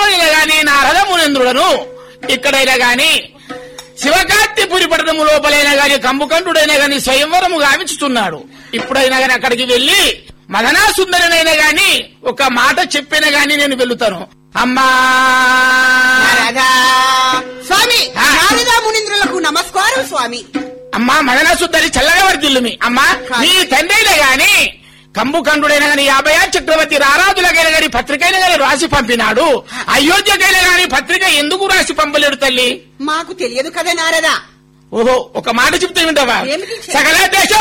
ఎక్కడైనా గాని నారద మునేంద్రుడను ఇక్కడైనా గాని శివకార్తిపురి పట్టణము లోపలైనా గాని కంబుకంఠుడైనా గాని స్వయంవరము గావించుతున్నాడు ఇప్పుడైనా గాని అక్కడికి వెళ్లి మదనా సుందరినైనా గాని ఒక మాట చెప్పినా గాని నేను వెళ్తాను అమ్మా నారదా. స్వామి ఆ. నారదా మునీంద్రులకు నమస్కారం స్వామి అమ్మా మదనా సుందరి చల్లగా వర్దిల్లుమి అమ్మా నీ తండ్రినే గాని కంబుకంఠుడైన గాని యాభై ఆరు చక్రవర్తి రారాజులకైనా గాని పత్రికైనా గాని రాసి పంపినాడు అయోధ్యకైనా గాని పత్రిక ఎందుకు రాసి పంపలేడు తల్లి మాకు తెలియదు కదా నారదా ఓహో ఒక మాట చెప్తే వింటావా ఏమిటి చెప్పు? సకల దేశ